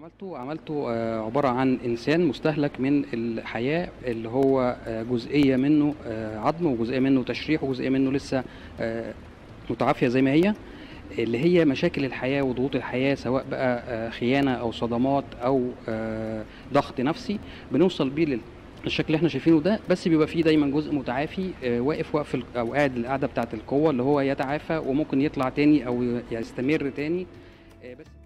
عملته عملته آه، عبارة عن إنسان مستهلك من الحياة اللي هو آه، جزئية منه آه، عظم وجزئية منه تشريح وجزئية منه لسه آه، متعافية زي ما هي اللي هي مشاكل الحياة وضغوط الحياة سواء بقى آه، خيانة أو صدمات أو آه، ضغط نفسي بنوصل بيه لل- للشكل اللي احنا شايفينه ده بس بيبقى فيه دايما جزء متعافي آه، واقف وقف ال- او قاعد القعده بتاعه القوه اللي هو يتعافى وممكن يطلع تاني او يستمر تاني آه، بس